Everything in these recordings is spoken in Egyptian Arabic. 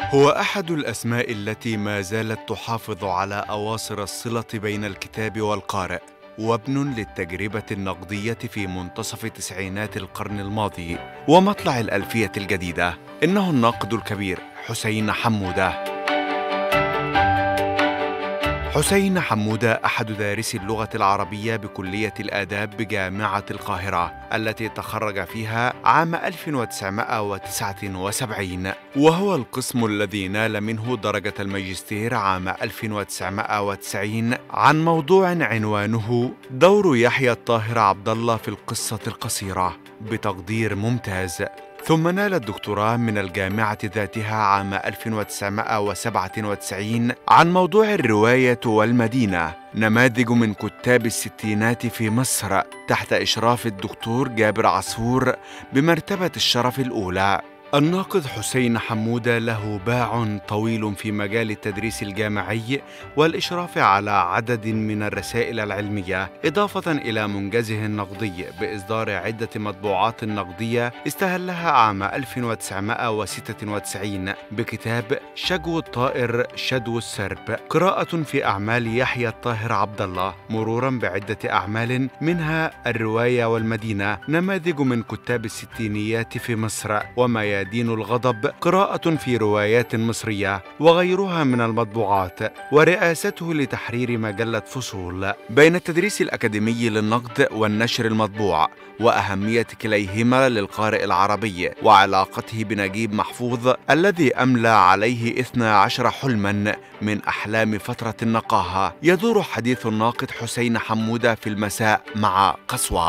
هو أحد الأسماء التي ما زالت تحافظ على أواصر الصلة بين الكتاب والقارئ وابن للتجربة النقدية في منتصف تسعينات القرن الماضي ومطلع الألفية الجديدة إنه الناقد الكبير حسين حمودة حسين حمودة أحد دارسي اللغة العربية بكلية الآداب بجامعة القاهرة التي تخرج فيها عام 1979 وهو القسم الذي نال منه درجة الماجستير عام 1990 عن موضوع عنوانه دور يحيى الطاهر عبد الله في القصة القصيرة بتقدير ممتاز ثم نال الدكتوراه من الجامعة ذاتها عام 1997 عن موضوع الرواية والمدينة نماذج من كتاب الستينات في مصر تحت إشراف الدكتور جابر عصفور بمرتبة الشرف الأولى الناقد حسين حمودة له باع طويل في مجال التدريس الجامعي والإشراف على عدد من الرسائل العلمية إضافة إلى منجزه النقدي بإصدار عدة مطبوعات نقدية استهلها عام 1996 بكتاب شجو الطائر شدو السرب قراءة في أعمال يحيى الطاهر عبد الله مرورا بعدة أعمال منها الرواية والمدينة نماذج من كتاب الستينيات في مصر وما يدين الغضب قراءة في روايات مصرية وغيرها من المطبوعات ورئاسته لتحرير مجلة فصول بين التدريس الأكاديمي للنقد والنشر المطبوع وأهمية كليهما للقارئ العربي وعلاقته بنجيب محفوظ الذي أملى عليه 12 حلما من أحلام فترة النقاهة يدور حديث الناقد حسين حمودة في المساء مع قسوة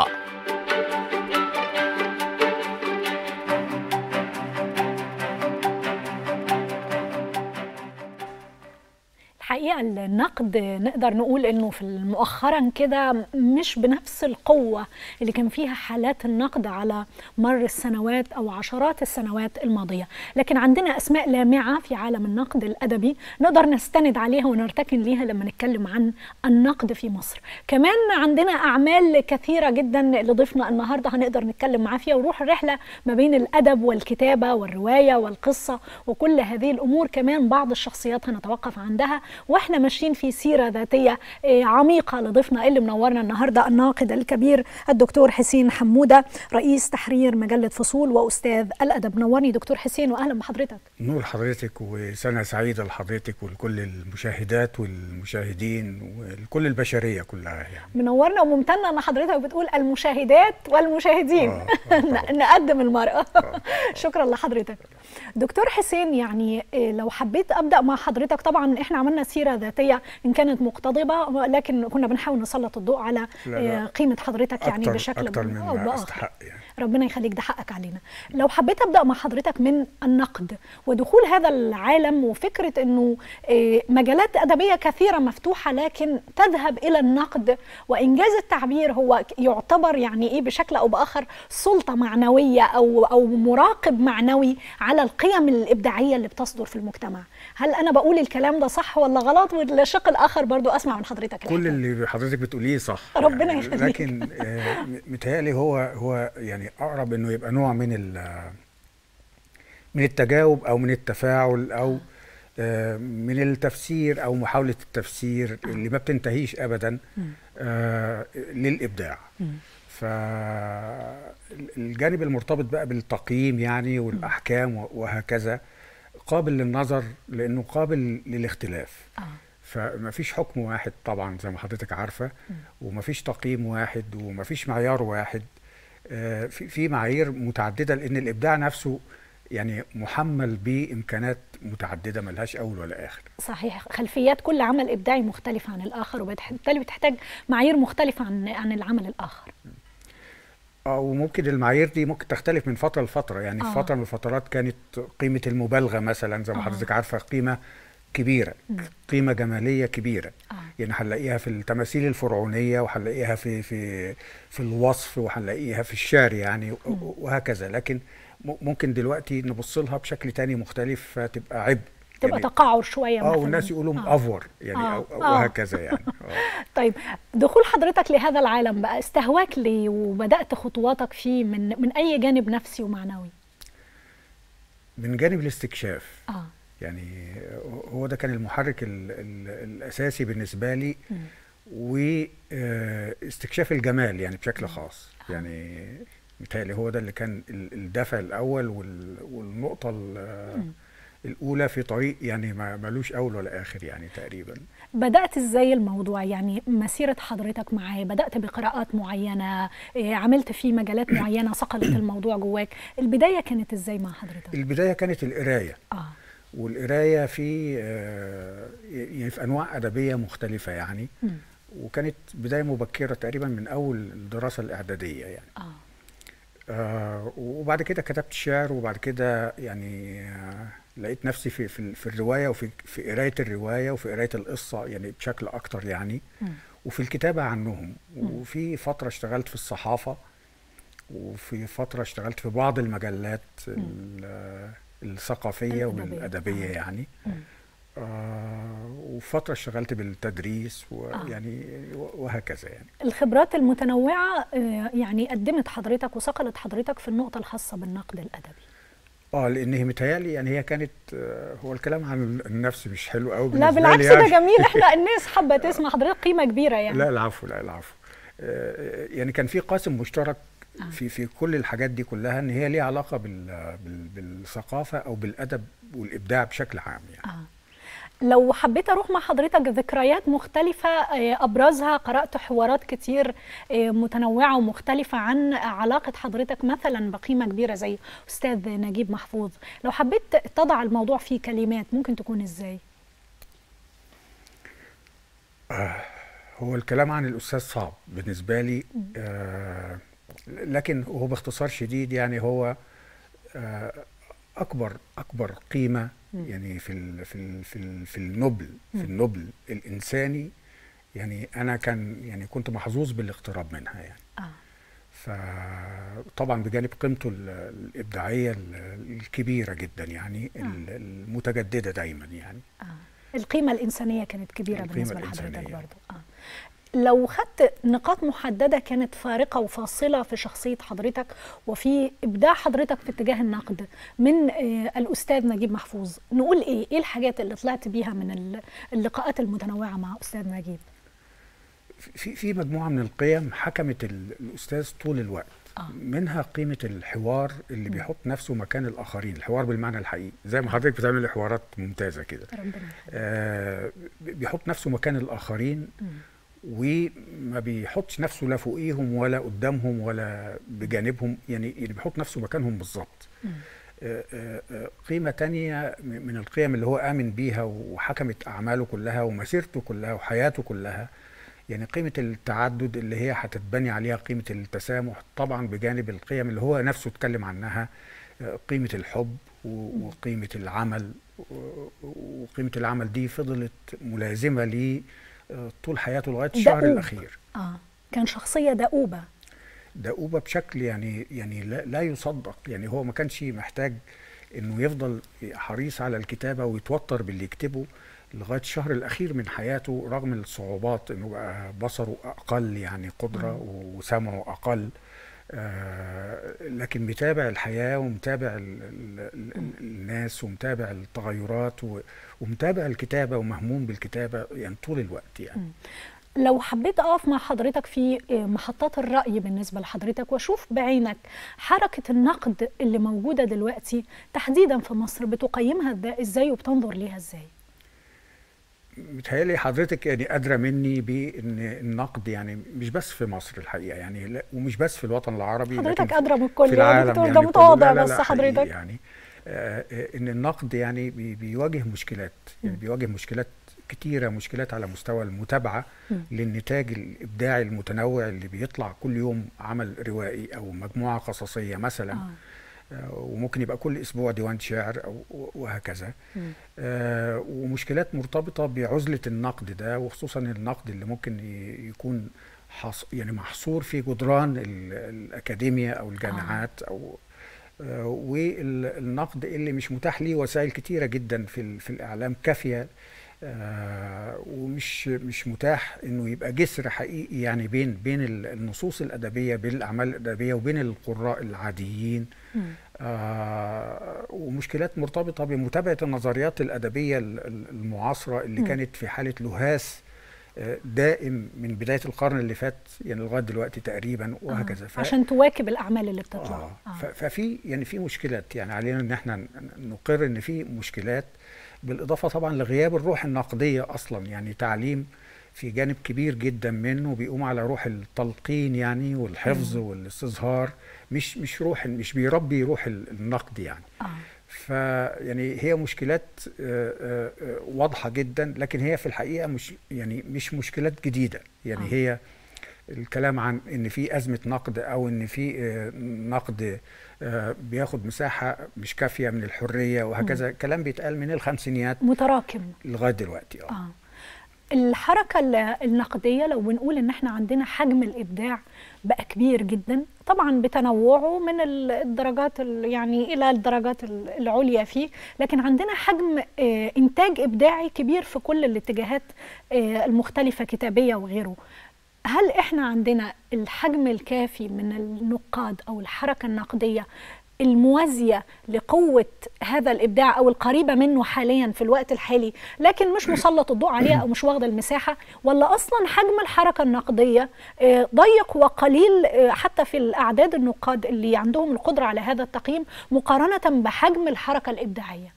الحقيقه النقد نقدر نقول انه في مؤخرا كده مش بنفس القوه اللي كان فيها حالات النقد على مر السنوات او عشرات السنوات الماضيه، لكن عندنا اسماء لامعه في عالم النقد الادبي نقدر نستند عليها ونرتكن ليها لما نتكلم عن النقد في مصر. كمان عندنا اعمال كثيره جدا لضيفنا النهارده هنقدر نتكلم معاه فيها ونروح الرحله ما بين الادب والكتابه والروايه والقصه وكل هذه الامور كمان بعض الشخصيات هنتوقف عندها واحنا ماشيين في سيره ذاتيه عميقه لضيفنا اللي منورنا النهارده الناقد الكبير الدكتور حسين حموده رئيس تحرير مجله فصول واستاذ الادب نورني دكتور حسين واهلا بحضرتك نور حضرتك وسنه سعيده لحضرتك ولكل المشاهدات والمشاهدين ولكل البشريه كلها يعني منورنا وممتنه ان حضرتك بتقول المشاهدات والمشاهدين آه آه نقدم المراه آه شكرا لحضرتك دكتور حسين يعني لو حبيت ابدا مع حضرتك طبعا احنا عملنا سيره ذاتيه ان كانت مقتضبه لكن كنا بنحاول نسلط الضوء على لا لا قيمه حضرتك يعني أكتر بشكل أكتر من او أستحق يعني. ربنا يخليك ده حقك علينا لو حبيت ابدا مع حضرتك من النقد ودخول هذا العالم وفكره انه مجالات ادبيه كثيره مفتوحه لكن تذهب الى النقد وانجاز التعبير هو يعتبر يعني ايه بشكل او باخر سلطه معنويه او او مراقب معنوي على القيم الابداعيه اللي بتصدر في المجتمع هل انا بقول الكلام ده صح ولا غلط والشق الاخر برضو اسمع من حضرتك كل اللي حضرتك بتقوليه صح ربنا يعني يخليك لكن متهيألي هو هو يعني اقرب انه يبقى نوع من من التجاوب او من التفاعل او من التفسير او محاوله التفسير اللي ما بتنتهيش ابدا للابداع فالجانب المرتبط بقى بالتقييم يعني والاحكام وهكذا قابل للنظر لانه قابل للاختلاف آه. فما فيش حكم واحد طبعا زي ما حضرتك عارفه وما فيش تقييم واحد وما فيش معيار واحد آه في في معايير متعدده لان الابداع نفسه يعني محمل بامكانات متعدده ملهاش اول ولا اخر صحيح خلفيات كل عمل ابداعي مختلفه عن الاخر وبالتالي بتحتاج معايير مختلفه عن عن العمل الاخر وممكن المعايير دي ممكن تختلف من فتره لفتره يعني آه. في فتره من الفترات كانت قيمه المبالغه مثلا زي ما آه. حضرتك عارفه قيمه كبيره م. قيمه جماليه كبيره آه. يعني هنلاقيها في التماثيل الفرعونيه وهنلاقيها في في في الوصف وهنلاقيها في الشعر يعني م. وهكذا لكن ممكن دلوقتي نبص لها بشكل تاني مختلف فتبقى عبء تبقى يعني تقاعر شويه اه والناس يقولوا آه. افور يعني آه. أو وهكذا يعني آه. طيب دخول حضرتك لهذا العالم بقى استهواك ليه وبدات خطواتك فيه من من اي جانب نفسي ومعنوي من جانب الاستكشاف اه يعني هو ده كان المحرك ال ال الاساسي بالنسبه لي واستكشاف الجمال يعني بشكل خاص يعني متهيألي هو ده اللي كان ال- الدافع الاول وال- والنقطه ال- الاولى في طريق يعني ما ملوش اول ولا اخر يعني تقريبا بدأت ازاي الموضوع يعني مسيرة حضرتك معاه بدأت بقراءات معينة إيه، عملت في مجالات معينة صقلت الموضوع جواك البداية كانت ازاي مع حضرتك البدايه كانت القرايه اه والقرايه في آه، يعني في انواع ادبيه مختلفه يعني مم. وكانت بدايه مبكره تقريبا من اول الدراسه الاعداديه يعني اه آه وبعد كده كتبت شعر وبعد كده يعني آه لقيت نفسي في في, في الروايه وفي في قرايه الروايه وفي قرايه القصه يعني بشكل اكتر يعني مم. وفي الكتابه عنهم وفي فتره اشتغلت في الصحافه وفي فتره اشتغلت في بعض المجلات ال- الثقافيه الأدبية. والادبيه آه. يعني مم. آه وفتره اشتغلت بالتدريس ويعني وهكذا يعني الخبرات المتنوعة آه، يعني قدمت حضرتك وصقلت حضرتك في النقطة الخاصة بالنقد الأدبي اه لان هي متهيألي يعني هي كانت آه، هو الكلام عن النفس مش حلو قوي لا بالنسبة بالعكس لي ده يعني. جميل احنا الناس حابة تسمع حضرتك قيمة كبيرة يعني لا العفو لا العفو آه، يعني كان في قاسم مشترك آه. في في كل الحاجات دي كلها ان هي ليها علاقه بال بال بالثقافه او بالادب والابداع بشكل عام يعني آه. لو حبيت اروح مع حضرتك ذكريات مختلفة آه، ابرزها قرأت حوارات كتير آه، متنوعة ومختلفة عن علاقة حضرتك مثلا بقيمة كبيرة زي استاذ نجيب محفوظ لو حبيت تضع الموضوع في كلمات ممكن تكون ازاي هو الكلام عن الاستاذ صعب بالنسبه لي آه لكن هو باختصار شديد يعني هو آه اكبر اكبر قيمه يعني في ال في ال في, ال في النبل في النبل الانساني يعني انا كان يعني كنت محظوظ بالاقتراب منها يعني اه فطبعا بجانب قيمته ال- الابداعيه ال- الكبيره جدا يعني ال- المتجدده دايما يعني آه. القيمة الإنسانية كانت كبيرة القيمة بالنسبة لحضرتك الإنسانية. برضو آه. لو خدت نقاط محددة كانت فارقة وفاصلة في شخصية حضرتك وفي إبداع حضرتك في اتجاه النقد من آه، الأستاذ نجيب محفوظ نقول إيه؟ إيه الحاجات اللي طلعت بيها من ال- اللقاءات المتنوعة مع أستاذ نجيب؟ في في مجموعه من القيم حكمت ال- الاستاذ طول الوقت آه. منها قيمه الحوار اللي بيحط نفسه مكان الاخرين الحوار بالمعنى الحقيقي زي ما حضرتك بتعمل حوارات ممتازه كده ربنا يخليك. آه بيحط نفسه مكان الاخرين وما بيحطش نفسه لا فوقيهم ولا قدامهم ولا بجانبهم يعني يعني بيحط نفسه مكانهم بالظبط آه، آه، آه، قيمة تانية م- من القيم اللي هو آمن بيها وحكمت أعماله كلها ومسيرته كلها وحياته كلها يعني قيمة التعدد اللي هي هتتبني عليها قيمة التسامح طبعا بجانب القيم اللي هو نفسه اتكلم عنها آه، قيمة الحب و- وقيمة العمل و- وقيمة العمل دي فضلت ملازمة ليه آه، طول حياته لغاية الشهر دؤوب. الأخير آه كان شخصية دؤوبة دؤوبة بشكل يعني يعني لا, لا يصدق يعني هو ما كانش محتاج انه يفضل حريص على الكتابة ويتوتر باللي يكتبه لغاية الشهر الأخير من حياته رغم الصعوبات انه بقى بصره أقل يعني قدرة وسمعه أقل آه لكن متابع الحياة ومتابع ال ال ال الناس ومتابع التغيرات و- ومتابع الكتابة ومهموم بالكتابة يعني طول الوقت يعني لو حبيت أقف مع حضرتك في آه، محطات الرأي بالنسبة لحضرتك وأشوف بعينك حركة النقد اللي موجودة دلوقتي تحديدا في مصر بتقيمها إزاي- إزاي وبتنظر ليها إزاي؟ متهيألي حضرتك يعني أدرى مني بأن النقد يعني مش بس في مصر الحقيقة يعني لا ومش بس في الوطن العربي حضرتك لكن أدرى من الكل، في يعني العالم بتقول ده يعني كله. متواضع لا لا بس لا حقيقي حضرتك. يعني آه آه، ان النقد يعني بي بيواجه مشكلات يعني بيواجه مشكلات كتيرة مشكلات على مستوى المتابعة للنتاج الإبداعي المتنوع اللي بيطلع كل يوم عمل روائي أو مجموعة قصصية مثلا آه. آه، وممكن يبقى كل اسبوع ديوان شعر او وهكذا آه، ومشكلات مرتبطه بعزله النقد ده وخصوصا النقد اللي ممكن ي- يكون حص يعني محصور في جدران ال- الاكاديميا او الجامعات او آه، والنقد اللي مش متاح ليه وسائل كتيره جدا في ال- في الاعلام كافيه آه ومش مش متاح انه يبقى جسر حقيقي يعني بين بين النصوص الادبيه بين الاعمال الادبيه وبين القراء العاديين آه ومشكلات مرتبطه بمتابعه النظريات الادبيه المعاصره اللي م. كانت في حاله لهاس دائم من بدايه القرن اللي فات يعني لغايه دلوقتي تقريبا وهكذا آه. ف... عشان تواكب الاعمال اللي بتطلع آه. آه. ففي يعني في مشكلات يعني علينا ان احنا نقر ان في مشكلات بالاضافه طبعا لغياب الروح النقديه اصلا يعني تعليم في جانب كبير جدا منه بيقوم على روح التلقين يعني والحفظ والاستظهار مش مش روح مش بيربي روح النقد يعني آه. فيعني هي مشكلات واضحه جدا لكن هي في الحقيقه مش يعني مش مشكلات جديده يعني آه. هي الكلام عن ان في ازمه نقد او ان في نقد بياخد مساحه مش كافيه من الحريه وهكذا كلام بيتقال من الخمسينيات متراكم لغايه دلوقتي اه, آه. الحركة النقدية لو بنقول إن إحنا عندنا حجم الإبداع بقى كبير جدا طبعا بتنوعه من الدرجات يعني إلى الدرجات العليا فيه لكن عندنا حجم إنتاج إبداعي كبير في كل الاتجاهات المختلفة كتابية وغيره هل إحنا عندنا الحجم الكافي من النقاد أو الحركة النقدية الموازيه لقوه هذا الابداع او القريبه منه حاليا في الوقت الحالي لكن مش مسلط الضوء عليها او مش واخده المساحه ولا اصلا حجم الحركه النقديه ضيق وقليل حتى في الاعداد النقاد اللي عندهم القدره على هذا التقييم مقارنه بحجم الحركه الابداعيه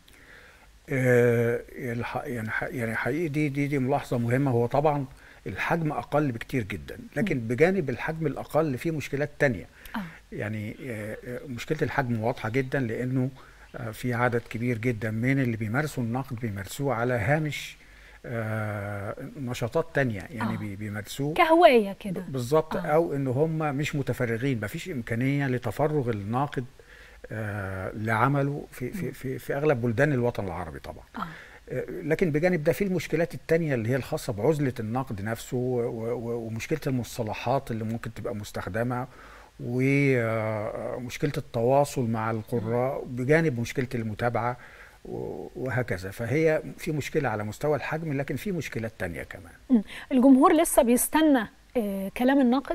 يعني يعني حقيقي دي دي دي ملاحظه مهمه هو طبعا الحجم اقل بكتير جدا لكن بجانب الحجم الاقل في مشكلات تانية آه. يعني مشكله الحجم واضحه جدا لانه في عدد كبير جدا من اللي بيمارسوا النقد بيمارسوه على هامش نشاطات تانية يعني آه. بيمارسوه كهوايه كده بالظبط آه. او ان هم مش متفرغين مفيش امكانيه لتفرغ الناقد آه لعمله في في في في اغلب بلدان الوطن العربي طبعا آه. لكن بجانب ده في المشكلات التانية اللي هي الخاصة بعزلة النقد نفسه ومشكلة المصطلحات اللي ممكن تبقى مستخدمة ومشكلة التواصل مع القراء بجانب مشكلة المتابعة وهكذا فهي في مشكلة على مستوى الحجم لكن في مشكلات تانية كمان الجمهور لسه بيستنى كلام الناقد؟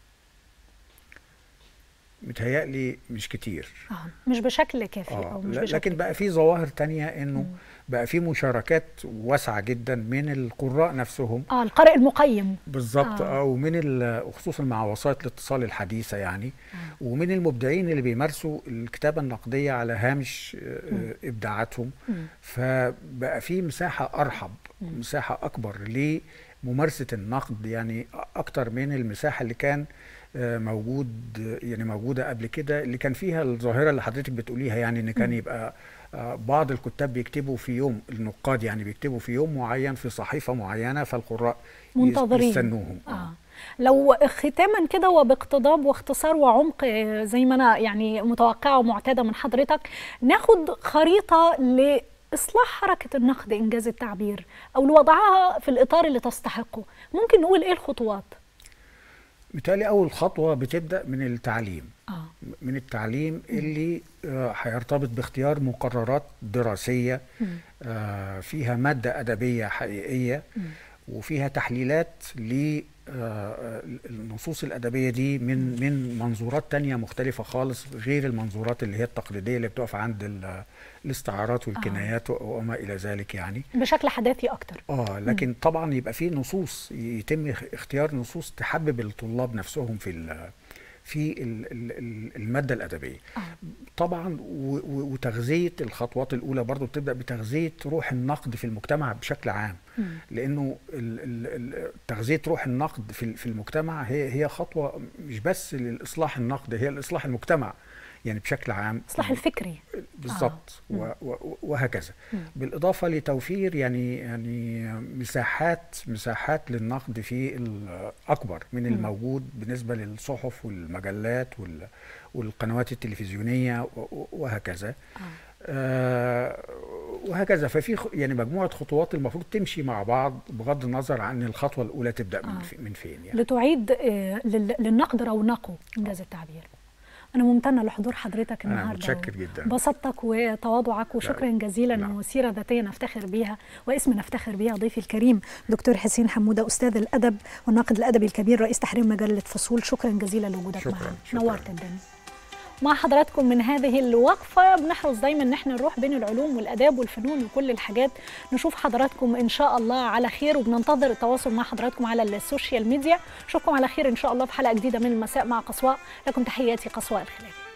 متهيألي مش كتير آه. مش بشكل كافي آه. أو مش بشكل لكن بقى في ظواهر تانية إنه مم. بقى في مشاركات واسعه جدا من القراء نفسهم اه القارئ المقيم بالظبط آه. او من خصوصا مع وسائل الاتصال الحديثه يعني آه. ومن المبدعين اللي بيمارسوا الكتابه النقديه على هامش آه ابداعاتهم فبقى في مساحه ارحب م. مساحه اكبر لممارسه النقد يعني اكتر من المساحه اللي كان موجود يعني موجوده قبل كده اللي كان فيها الظاهره اللي حضرتك بتقوليها يعني ان كان يبقى بعض الكتاب بيكتبوا في يوم النقاد يعني بيكتبوا في يوم معين في صحيفه معينه فالقراء منتظرين يستنوهم آه. لو ختاما كده وباقتضاب واختصار وعمق زي ما انا يعني متوقعه ومعتاده من حضرتك ناخد خريطه لاصلاح حركه النقد انجاز التعبير او لوضعها في الاطار اللي تستحقه ممكن نقول ايه الخطوات بالتالي اول خطوه بتبدا من التعليم آه. من التعليم اللي هيرتبط آه باختيار مقررات دراسيه آه فيها ماده ادبيه حقيقيه م. وفيها تحليلات للنصوص الادبيه دي من من منظورات تانية مختلفه خالص غير المنظورات اللي هي التقليديه اللي بتقف عند الاستعارات والكنايات آه. وما الى ذلك يعني بشكل حداثي اكتر اه لكن م. طبعا يبقى في نصوص يتم اختيار نصوص تحبب الطلاب نفسهم في في الماده الادبيه آه. طبعا وتغذيه الخطوات الاولى برضو بتبدا بتغذيه روح النقد في المجتمع بشكل عام م. لانه تغذيه روح النقد في المجتمع هي هي خطوه مش بس للاصلاح النقد هي الاصلاح المجتمع يعني بشكل عام الاصلاح الفكري بالضبط آه. وهكذا م. بالاضافه لتوفير يعني يعني مساحات مساحات للنقد في اكبر من م. الموجود بالنسبه للصحف والمجلات والقنوات التلفزيونيه وهكذا آه. آه وهكذا ففي يعني مجموعه خطوات المفروض تمشي مع بعض بغض النظر عن الخطوه الاولى تبدا آه. من فين يعني لتعيد آه للنقد رونقه انجاز التعبير انا ممتنه لحضور حضرتك أنا النهارده متشكر جدا. بسطتك وتواضعك وشكرا جزيلا نعم. وسيره ذاتيه نفتخر بيها واسم نفتخر بيها ضيفي الكريم دكتور حسين حموده استاذ الادب والناقد الادبي الكبير رئيس تحرير مجله فصول شكرا جزيلا لوجودك شكراً، معنا شكراً. نورت الدنيا مع حضراتكم من هذه الوقفة بنحرص دايما ان احنا نروح بين العلوم والاداب والفنون وكل الحاجات نشوف حضراتكم ان شاء الله على خير وبننتظر التواصل مع حضراتكم على السوشيال ميديا اشوفكم على خير ان شاء الله في حلقة جديدة من المساء مع قصواء لكم تحياتي قصواء الخلال